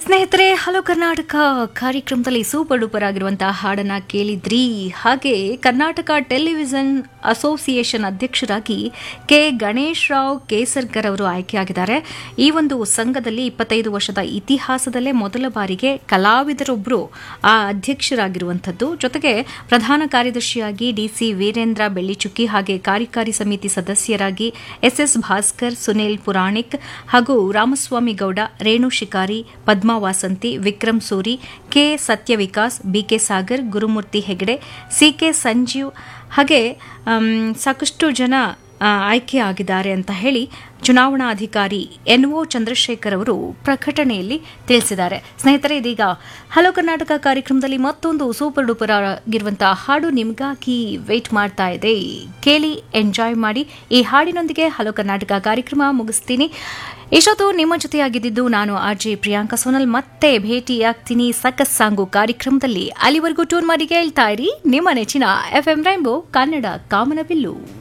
ಸ್ನೇಹಿತರೆ ಹಲೋ ಕರ್ನಾಟಕ ಕಾರ್ಯಕ್ರಮದಲ್ಲಿ super duper ಆಗಿರುವಂತಹ ಹಾಡನ್ನ ಕೇಳಿದ್ರಿ ಹಾಗೆ ಕರ್ನಾಟಕ ಟೆಲಿವಿಷನ್ ಅಸೋಸಿಯೇಷನ್ ಅಧ್ಯಕ್ಷರಾಗಿ ಕೆ ಗಣೇಶ್ ರಾವ್ ಕೇಸರ್ಕರ್ ಅವರು ಆಯ್ಕೆಯಾಗಿದ್ದಾರೆ ಈ ಒಂದು ಸಂಘದಲ್ಲಿ ಇಪ್ಪತ್ತೈದು ವರ್ಷದ ಇತಿಹಾಸದಲ್ಲೇ ಮೊದಲ ಬಾರಿಗೆ ಕಲಾವಿದರೊಬ್ಬರು ಆ ಅಧ್ಯಕ್ಷರಾಗಿರುವಂಥದ್ದು ಜೊತೆಗೆ ಪ್ರಧಾನ ಕಾರ್ಯದರ್ಶಿಯಾಗಿ ಡಿಸಿ ವೀರೇಂದ್ರ ಬೆಳ್ಳಿಚುಕ್ಕಿ ಹಾಗೆ ಕಾರ್ಯಕಾರಿ ಸಮಿತಿ ಸದಸ್ಯರಾಗಿ ಎಸ್ಎಸ್ ಭಾಸ್ಕರ್ ಸುನೀಲ್ ಪುರಾಣಿಕ್ ಹಾಗೂ Ramaswamy Gowda Renu Shikari Padma Vasanthi Vikram Suri K Sathyavikas B K Sagar Gurumurthy Hegde C K Sanjeev ಹಾಗೆ ಆಮ್, ಸಾಕಷ್ಟು ಜನ ಆ, ಆಯ್ಕೆಯಾಗಿದ್ದಾರೆ ಅಂತ ಹೇಳಿ ಚುನಾವಣಾಧಿಕಾರಿ ಎನ್ ಒ ಚಂದ್ರಶೇಖರ್ ಅವರು ಪ್ರಕಟಣೆಯಲ್ಲಿ ತಿಳಿಸಿದ್ದಾರೆ ಸ್ನೇಹಿತರೆ ಇದೀಗ ಹಲೋ ಕರ್ನಾಟಕ ಕಾರ್ಯಕ್ರಮದಲ್ಲಿ ಮತ್ತೊಂದು ಸೂಪರ್ ಡೂಪರ್ ಆಗಿರುವಂತಹ ಹಾಡು ನಿಮಗಾಗಿ ವೇಟ್ ಮಾಡ್ತಾ ಇದೆ ಕೇಳಿ ಎಂಜಾಯ್ ಮಾಡಿ ಈ ಹಾಡಿನೊಂದಿಗೆ ಹಲೋ ಕರ್ನಾಟಕ ಕಾರ್ಯಕ್ರಮ ಮುಗಿಸ್ತೀನಿ ಇಷ್ಟೊತ್ತು ನಿಮ್ಮ ಜೊತೆಯಾಗಿದ್ದು ನಾನು ಆರ್ ಜೆ ಪ್ರಿಯಾಂಕಾ ಸೋನಲ್ ಮತ್ತೆ ಭೇಟಿಯಾಗ್ತೀನಿ ಸಕಸ್ ಸಾಂಗು ಕಾರ್ಯಕ್ರಮದಲ್ಲಿ ಅಲ್ಲಿವರೆಗೂ ಟೂರ್ ಮಾಡಿ ಕೇಳ್ತಾ ಇರಿ ನಿಮ್ಮ ನೆಚ್ಚಿನ ಎಫ್ ಎಂ ರೈಂಬೋ ಕನ್ನಡ ಕಾಮನಬಿಲ್ಲು